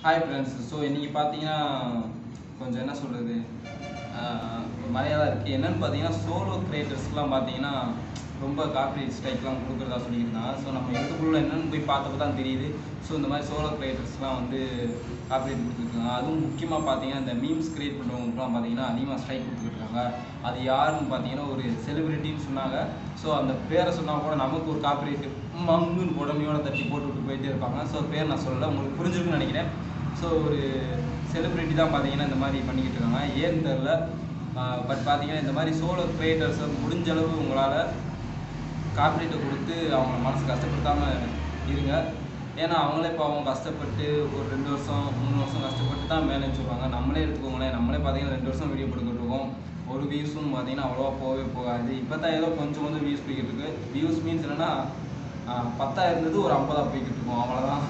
hi friends so இன்றைக்கி பார்த்தீங்கன்னா கொஞ்சம் என்ன சொல்கிறது மழையாக தான் இருக்குது என்னென்னு பார்த்தீங்கன்னா சோலோ கிரியேட்டர்ஸ்க்குலாம் பார்த்தீங்கன்னா ரொம்ப காப்பரேட் ஸ்ட்ரைக்லாம் கொடுக்குறதா சொல்லியிருந்தாங்க ஸோ நம்ம எழுத்துக்குள்ள என்னென்னு போய் பார்த்தப்ப தான் தெரியுது ஸோ இந்த மாதிரி சோலோ கிரியேட்டர்ஸ்லாம் வந்து காப்பரேட் கொடுத்துருக்காங்க அதுவும் முக்கியமாக பார்த்தீங்கன்னா இந்த மீம்ஸ் கிரியேட் பண்ணுறவங்களுக்குலாம் பார்த்தீங்கன்னா அதிகமாக ஸ்ட்ரைக் கொடுத்துருக்காங்க அது யாருன்னு பார்த்தீங்கன்னா ஒரு செலிபிரிட்டின்னு சொன்னாங்க ஸோ அந்த பேரை சொன்னால் கூட நமக்கு ஒரு காப்பரேட் மங்குன்னு உடமையோட தட்டி போட்டு விட்டு போயிட்டே இருப்பாங்க ஸோ பேர் நான் சொல்லலை உங்களுக்கு புரிஞ்சிருக்குன்னு நினைக்கிறேன் ஸோ ஒரு செலிப்ரிட்டி தான் பார்த்தீங்கன்னா இந்த மாதிரி பண்ணிக்கிட்டு இருக்காங்க ஏன்னு தெரில பட் பார்த்தீங்கன்னா இந்த மாதிரி சோலோ கிரியேட்டர்ஸை முடிஞ்ச அளவு உங்களால் காப்பரேட்டை கொடுத்து அவங்க மனசு கஷ்டப்படுத்தாமல் இருங்க ஏன்னா அவங்களே இப்போ அவங்க கஷ்டப்பட்டு ஒரு ரெண்டு வருஷம் மூணு வருஷம் கஷ்டப்பட்டு தான் மேலே சொல்லுவாங்க நம்மளே எடுத்துக்கோங்களேன் நம்மளே பார்த்தீங்கன்னா ரெண்டு வருஷம் வீடியோ போட்டுக்கிட்டு இருக்கோம் ஒரு வியூஸும் பார்த்தீங்கன்னா அவ்வளோவா போகவே போகாது இப்போ தான் ஏதோ கொஞ்சம் கொஞ்சம் வியூஸ் போய்கிட்டு இருக்கு வியூஸ் மீன்ஸ் என்னன்னா ஆஹ் பத்தா இருந்தது ஒரு ஐம்பதா போய்கிட்டு இருக்கும் அவ்வளோதான்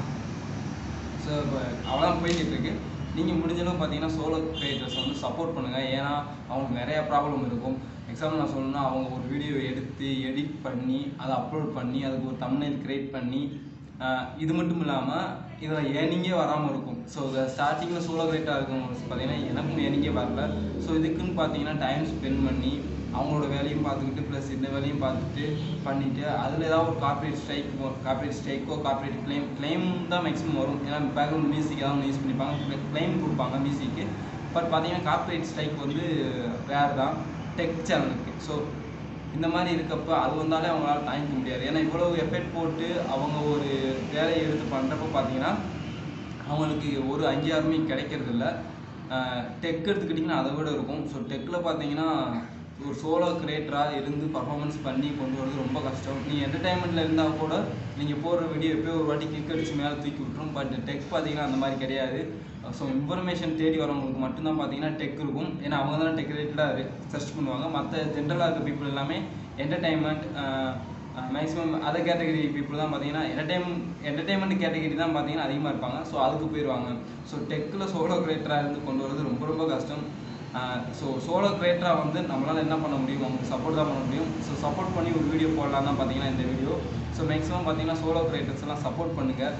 ஸோ இப்போ அவ்வளோதான் போய்கிட்டு இருக்கு நீங்கள் முடிஞ்ச அளவு பார்த்தீங்கன்னா சோலோ கிரியேட்டர்ஸ் வந்து சப்போர்ட் பண்ணுங்கள் ஏன்னா அவங்களுக்கு நிறைய ப்ராப்ளம் இருக்கும் எக்ஸாம்பிள் நான் சொல்லணும்னா அவங்க ஒரு வீடியோ எடுத்து எடிட் பண்ணி அதை அப்லோட் பண்ணி அதுக்கு ஒரு thumbnail கிரியேட் பண்ணி ஆஹ் இது மட்டும் இல்லாமல் இதில் ஏர்னிங்கே வராமல் இருக்கும் ஸோ இதை ஸ்டார்டிங்கில் சோலோ கிரியேட்டாக இருக்கவங்க பார்த்தீங்கன்னா எனக்கும் ஏர்னிங்கே வரல ஸோ இதுக்குன்னு பார்த்தீங்கன்னா டைம் ஸ்பெண்ட் பண்ணி அவங்களோட வேலையும் பார்த்துக்கிட்டு ப்ளஸ் இந்த வேலையும் பார்த்துட்டு பண்ணிட்டு அதில் ஏதாவது ஒரு கார்பரேட் ஸ்ட்ரைக் கார்பரேட் ஸ்ட்ரைக்கோ கார்பரேட் கிளைம் கிளைம் தான் மேக்ஸிமம் வரும் ஏன்னா பேக்ரவுண்ட் மியூசிக் ஏதாவது யூஸ் பண்ணிப்பாங்க கிளைம் கொடுப்பாங்க மியூசிக்கு பட் பார்த்தீங்கன்னா கார்பரேட் ஸ்ட்ரைக் வந்து ரேர் தான் டெக் சேனலுக்கு ஸோ இந்த மாதிரி இருக்கப்ப அது வந்தாலே அவங்களால தாங்கிக்க முடியாது ஏன்னா இவ்வளோ எஃபெக்ட் போட்டு அவங்க ஒரு வேலையை எடுத்து பண்ணுறப்ப பார்த்தீங்கன்னா அவங்களுக்கு ஒரு அங்கீகாரமே கிடைக்கிறது இல்லை டெக் எடுத்துக்கிட்டிங்கன்னா அதை விட இருக்கும் ஸோ டெக்கில் பார்த்தீங்கன்னா ஒரு சோலோ கிரியேட்டராக இருந்து பர்ஃபார்மன்ஸ் பண்ணி கொண்டு வரது ரொம்ப கஷ்டம் நீங்கள் என்டர்டைன்மெண்ட்டில் இருந்தால் கூட நீங்கள் போடுற வீடியோ எப்போயோ ஒரு வாட்டி கிளிக் அடிச்சு மேலே தூக்கி விட்டுரும் பட் டெக் பார்த்தீங்கன்னா அந்த மாதிரி கிடையாது ஸோ இன்ஃபர்மேஷன் தேடி வரவங்களுக்கு மட்டும்தான் பார்த்தீங்கன்னா டெக் இருக்கும் ஏன்னா அவங்க தான் டெக் ரிலேட்டடாக சர்ச் பண்ணுவாங்க மற்ற ஜென்ரலாக இருக்க பீப்புள் எல்லாமே entertainment maximum other category people தான் பார்த்தீங்கன்னா என்டர்டைன்மெண்ட் என்டர்டைன்மெண்ட் கேட்டகரி தான் பார்த்தீங்கன்னா அதிகமாக இருப்பாங்க ஸோ அதுக்கு போயிடுவாங்க ஸோ டெக்கில் சோலோ கிரியேட்டராக இருந்து கொண்டு வரது ரொம்ப ரொம்ப கஷ்டம் ஸோ சோலோ கிரியேட்டராக வந்து நம்மளால் என்ன பண்ண முடியும் அவங்களுக்கு சப்போர்ட் தான் பண்ண முடியும் ஸோ சப்போர்ட் பண்ணி ஒரு வீடியோ போடலாம் தான் பார்த்தீங்கன்னா இந்த வீடியோ ஸோ மேக்ஸிமம் பார்த்தீங்கன்னா சோலோ கிரியேட்டர்ஸ் எல்லாம் சப்போர்ட் பண்ணுங்கள்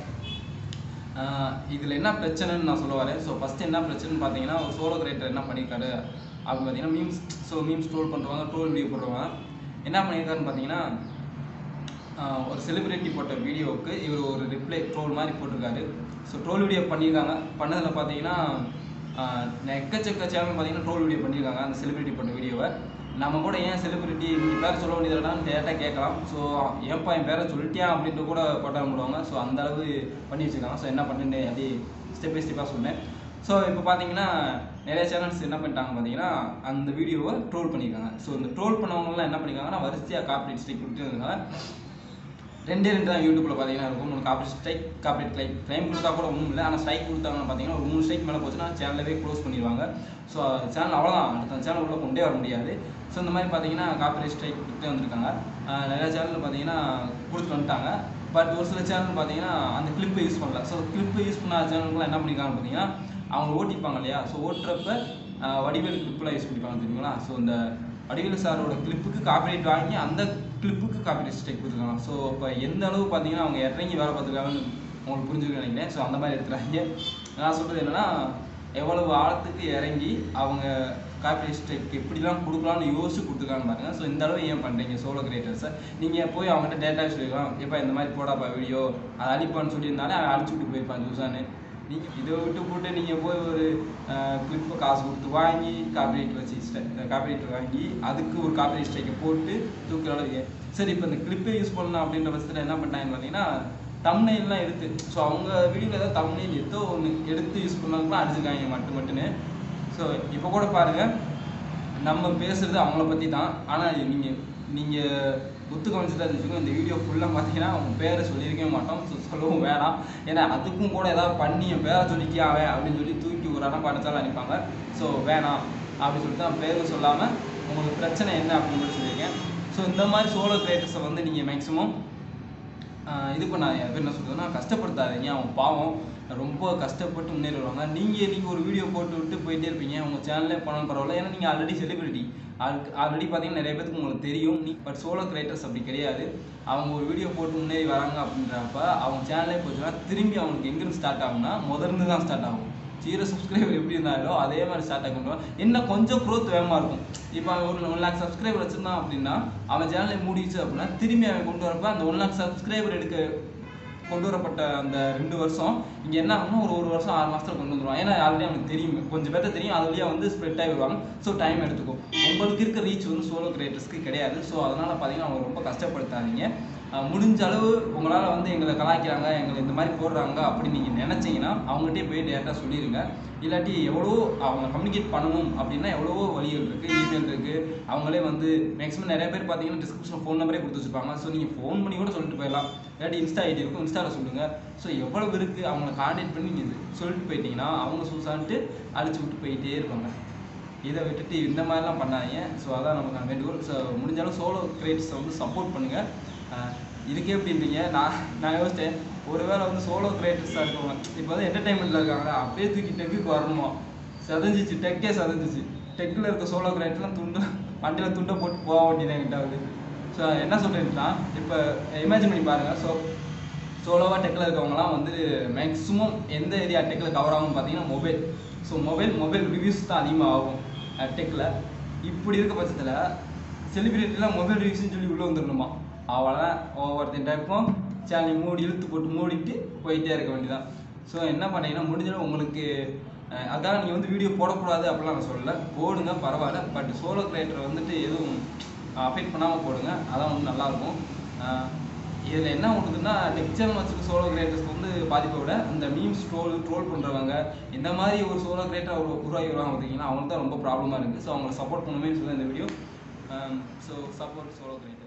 இதில் என்ன பிரச்சனைன்னு நான் சொல்ல வரேன் ஸோ ஃபஸ்ட்டு என்ன பிரச்சனைன்னு பார்த்தீங்கன்னா ஒரு சோலோ கிரியேட்டர் என்ன பண்ணியிருக்காரு அப்படின்னு பார்த்தீங்கன்னா மீம்ஸ் ஸோ மீம்ஸ் ட்ரோல் பண்ணுறவங்க ட்ரோல் வீடியோ போடுறவங்க என்ன பண்ணியிருக்காருன்னு பார்த்தீங்கன்னா ஆஹ் ஒரு செலிபிரிட்டி போட்ட வீடியோவுக்கு இவர் ஒரு ரிப்ளை ட்ரோல் மாதிரி போட்டிருக்காரு ஸோ ட்ரோல் வீடியோ பண்ணியிருக்காங்க பண்ணதில் பார்த்தீங்கன்னா ஆஹ் எக்கச்சக்க சேனல் பார்த்தீங்கன்னா ட்ரோல் வீடியோ பண்ணியிருக்காங்க அந்த செலிபிரிட்டி போட்ட வீடியோவை நம்ம கூட ஏன் செலிபிரிட்டி நீங்கள் பேர் சொல்ல வேண்டியதுடான்னு டேரெக்டாக கேட்கலாம் ஸோ ஏன்ப்பா என் பேரை சொல்லிட்டியா அப்படின்ட்டு கூட கொட்டாம விடுவாங்க ஸோ அந்த அளவு பண்ணி வச்சுருக்காங்க ஸோ என்ன பண்ணுன்னு அப்படி ஸ்டெப் பை ஸ்டெப்பாக சொன்னேன் ஸோ இப்போ பார்த்தீங்கன்னா நிறைய சேனல்ஸ் என்ன பண்ணிட்டாங்க பார்த்தீங்கன்னா அந்த வீடியோவை ட்ரோல் பண்ணியிருக்காங்க ஸோ இந்த ட்ரோல் பண்ணவங்கலாம் என்ன பண்ணியிருக்காங்கன்னா வரிசையாக காப்பரேட் ஸ்ட்ரைக் கொடுத்துருக்காங்க ரெண்டே ரெண்டு தான் யூடியூப்ல பார்த்தீங்கன்னா இருக்கும் ஒன்று corporate strike corporate claim claim கொடுத்தா கூட ஒன்றும் இல்லை ஆனால் ஸ்ட்ரைக் கொடுத்தாங்கன்னு பார்த்தீங்கன்னா ஒரு மூணு ஸ்ட்ரைக் மேலே போச்சுன்னா சேனலவே க்ளோஸ் பண்ணிடுவாங்க ஸோ சேனல் அவ்வளோதான் அடுத்த சேனல் உள்ள கொண்டே வர முடியாது ஸோ இந்த மாதிரி பார்த்தீங்கன்னா காப்பரேட் ஸ்ட்ரைக் கொடுத்துட்டே வந்திருக்காங்க ஆஹ் நிறைய சேனல் பார்த்தீங்கன்னா கொடுத்துட்டு வந்துட்டாங்க பட் ஒரு சில சேனல் பார்த்தீங்கன்னா அந்த கிளிப்பை யூஸ் பண்ணல ஸோ கிளிப்பை யூஸ் பண்ணாத சேனலுக்குலாம் என்ன பண்ணிருக்காங்கன்னு பார்த்தீங்கன்னா அவங்க ஓட்டிப்பாங்க இல்லையா ஸோ ஓட்டுறப்ப ஆஹ் வடிவேல் கிளிப்லாம் யூஸ் பண்ணிப்பாங்க தெரியுங்களா ஸோ இந்த வடிவேல் சாரோட கிளிப்புக்கு காப்பிரைட் வாங்கி அந்த கிளிப்புக்கு காப்பிரைட் ஸ்ட்ரைக் கொடுத்துருக்காங்க ஸோ இப்போ எந்த அளவு பார்த்தீங்கன்னா அவங்க இறங்கி வேலை பார்த்துருக்காங்கன்னு உங்களுக்கு புரிஞ்சுக்க நினைக்கிறேன் ஸோ அந்த மாதிரி எடுத்துறாங்க நான் சொல்கிறது என்னன்னா எவ்வளவு ஆழத்துக்கு இறங்கி அவங்க காப்பிரைட் ஸ்ட்ரைக் எப்படிலாம் கொடுக்கலாம்னு யோசிச்சு கொடுத்துருக்காங்க பாருங்க ஸோ இந்த அளவு ஏன் பண்ணுறீங்க சோலோ கிரியேட்டர்ஸை நீங்கள் போய் அவங்ககிட்ட டேட்டா சொல்லிக்கலாம் எப்போ இந்த மாதிரி போடாப்பா வீடியோ அதை அழிப்பான்னு சொல்லியிருந்தாலே அவன் அழிச்சு விட்டு போயிருப்பான் ஜூசான்னு நீங்கள் இதை விட்டு போட்டு நீங்கள் போய் ஒரு கிளிப்பை காசு கொடுத்து வாங்கி காப்பிரைட் வச்சு காப்பிரைட் வாங்கி அதுக்கு ஒரு காப்பிரைட் ஸ்ட்ரைக்கை போட்டு தூக்குற அளவுக்கு சரி இப்போ இந்த கிளிப்பை யூஸ் பண்ணலாம் அப்படின்ற பட்சத்தில் என்ன பண்ணாங்கன்னு பார்த்தீங்கன்னா தம்னைல்லாம் எடுத்து ஸோ அவங்க வீடியோவில் ஏதாவது தம்னைல் ஏதோ ஒன்று எடுத்து யூஸ் பண்ணாங்கன்னா அடிச்சிருக்காங்க மட்டு மட்டுன்னு ஸோ இப்போ கூட பாருங்கள் நம்ம பேசுறது அவங்கள பற்றி தான் ஆனால் நீங்கள் நீங்கள் ஒத்து கவனிச்சுட்டு இருந்துச்சுக்கோங்க இந்த வீடியோ ஃபுல்லாக பார்த்தீங்கன்னா அவங்க பேரை சொல்லியிருக்கவே மாட்டோம் ஸோ சொல்லவும் வேணாம் ஏன்னா அதுக்கும் கூட ஏதாவது பண்ணி என் பேரை சொல்லிக்கியா அவன் அப்படின்னு சொல்லி தூக்கி ஒரு அடம் படித்தாலும் அனுப்பாங்க ஸோ வேணாம் அப்படின்னு சொல்லிட்டு நான் பேரும் சொல்லாமல் உங்களுக்கு பிரச்சனை என்ன அப்படின்னு சொல்லி சொல்லியிருக்கேன் ஸோ இந்த மாதிரி சோலோ கிரியேட்டர்ஸை வந்து நீங்கள் மேக்ஸிமம் இது பண்ணாதீங்க அது பேர் என்ன சொல்றதுன்னா கஷ்டப்படுத்தாதீங்க அவன் பாவம் ரொம்ப கஷ்டப்பட்டு முன்னேறி வருவாங்க நீங்கள் நீங்கள் ஒரு வீடியோ போட்டு விட்டு போயிட்டே இருப்பீங்க உங்கள் சேனல்லே பண்ணாலும் பரவாயில்ல ஏன்னா நீங்கள் ஆல்ரெடி செலிபிரிட்டி ஆல்ரெடி பார்த்தீங்கன்னா நிறைய பேருக்கு உங்களுக்கு தெரியும் நீ பட் சோலோ கிரியேட்டர்ஸ் அப்படி கிடையாது அவங்க ஒரு வீடியோ போட்டு முன்னேறி வராங்க அப்படின்றப்ப அவங்க சேனலே போச்சுன்னா திரும்பி அவங்களுக்கு எங்கிருந்து ஸ்டார்ட் ஆகும்னா முதல்ல தான் ஸ்டார்ட் ஆகும் ஜீரோ சப்ஸ்கிரைபர் எப்படி இருந்தாலும் அதே மாதிரி ஸ்டார்ட் ஆகின்றோம் இன்னும் கொஞ்சம் க்ரோத் வேகமாக இருக்கும் இப்போ அவன் ஒரு ஒன் லேக் சப்ஸ்கிரைபர் வச்சிருந்தான் அப்படின்னா அவன் சேனலை மூடிச்சு அப்படின்னா திரும்பி அவன் கொண்டு வரப்ப அந்த ஒன் லேக் சப்ஸ்கிரைபர் எடுக்க கொண்டு வரப்பட்ட அந்த ரெண்டு வருஷம் இங்கே என்ன ஆகும்னா ஒரு ஒரு வருஷம் ஆறு மாசத்துல கொண்டு வந்துருவான் ஏன்னா ஆல்ரெடி அவனுக்கு தெரியும் கொஞ்சம் பேர்த்த தெரியும் அது வழியா வந்து ஸ்ப்ரெட் ஆகி வருவாங்க ஸோ டைம் எடுத்துக்கும் உங்களுக்கு இருக்க ரீச் வந்து சோலோ கிரியேட்டர்ஸ்க்கு கிடையாது ஸோ அதனால பார்த்தீங்கன்னா அவங்க ரொம்ப கஷ்டப்படுத்தாதீங்க அஹ் முடிஞ்ச அளவு உங்களால் வந்து எங்களை கலாய்க்கிறாங்க எங்களை இந்த மாதிரி போடுறாங்க அப்படின்னு நீங்கள் நினச்சிங்கன்னா அவங்ககிட்டயே போய் டேரெக்டாக சொல்லிடுங்க இல்லாட்டி எவ்வளோ அவங்க கம்யூனிகேட் பண்ணணும் அப்படின்னா எவ்வளவோ வழிகள் இருக்குது இமெயில் இருக்குது அவங்களே வந்து மேக்ஸிமம் நிறைய பேர் பார்த்தீங்கன்னா டிஸ்கிரிப்ஷன் ஃபோன் நம்பரே கொடுத்து வச்சிருப்பாங்க ஸோ நீங்கள் ஃபோன் பண்ணி கூட சொல்லிட்டு போயிடலாம் இல்லாட்டி இன்ஸ்டா ஐடி இருக்கும் இன்ஸ்டாவில் சொல்லுங்கள் ஸோ எவ்வளவு இருக்குது அவங்கள கான்டாக்ட் பண்ணி நீங்கள் சொல்லிட்டு போயிட்டீங்கன்னா அவங்க சூசான்ட்டு அடிச்சு விட்டு போயிட்டே இருப்பாங்க இதை விட்டுட்டு இந்த மாதிரிலாம் பண்ணாதீங்க ஸோ அதான் நமக்கு வேண்டுகோள் ஸோ முடிஞ்சாலும் சோலோ கிரியேட்டர்ஸை வந்து சப்போர்ட் பண்ணுங்கள் இதுக்கே எப்படின்றீங்க நான் நான் யோசிச்சேன் ஒருவேளை வந்து சோலோ கிரியேட்டர்ஸாக இருக்கவங்க இப்போ வந்து என்டர்டைன்மெண்ட்டில் இருக்காங்களா அப்படியே தூக்கி டெக்குக்கு வரணுமா சதஞ்சிச்சு டெக்கே சதஞ்சிச்சு டெக்கில் இருக்க சோலோ கிரியேட்டர்லாம் துண்டு வண்டியில் துண்டை போட்டு போக வேண்டியது என்கிட்ட வந்து ஸோ என்ன சொல்கிறேன்னா இப்போ இமேஜின் பண்ணி பாருங்கள் ஸோ சோலோவாக டெக்கில் இருக்கவங்கலாம் வந்து மேக்ஸிமம் எந்த ஏரியா டெக்கில் கவர் ஆகும்னு பார்த்தீங்கன்னா mobile so mobile mobile reviews தான் அதிகமாக ஆகும் டெக்கில் இப்படி இருக்க பட்சத்தில் செலிபிரிட்டிலாம் மொபைல் ரிவ்யூஸ்னு சொல்லி உள்ளே வந்துடணுமா அவ்வளோதான் ஒவ்வொருத்தன் டைப்பும் சேனலை மூடி இழுத்து போட்டு மூடிட்டு போயிட்டே இருக்க வேண்டியதான் ஸோ என்ன பண்ணீங்கன்னா முடிஞ்சாலும் உங்களுக்கு அஹ், அதான் நீங்கள் வந்து வீடியோ போடக்கூடாது அப்படிலாம் நான் சொல்லல போடுங்க பரவாயில்ல பட் சோலோ கிரியேட்டர் வந்துட்டு எதுவும் அஃபெக்ட் பண்ணாமல் போடுங்க அதான் வந்து நல்லாயிருக்கும் இதில் என்ன ஒன்றுதுன்னா டெக் சேனல் வச்சுருக்க சோலோ கிரியேட்டர்ஸ்க்கு வந்து பாதிப்பை விட இந்த மீம்ஸ் ட்ரோல் ட்ரோல் பண்ணுறவங்க இந்த மாதிரி ஒரு சோலோ கிரியேட்டர் ஒரு உருவாகி வருவாங்க பார்த்தீங்கன்னா அவங்களுக்கு தான் ரொம்ப ப்ராப்ளமாக இருக்குது ஸோ அவங்களை சப்போர்ட் பண்ணுமே சொல்லி இந்த video so support solo creator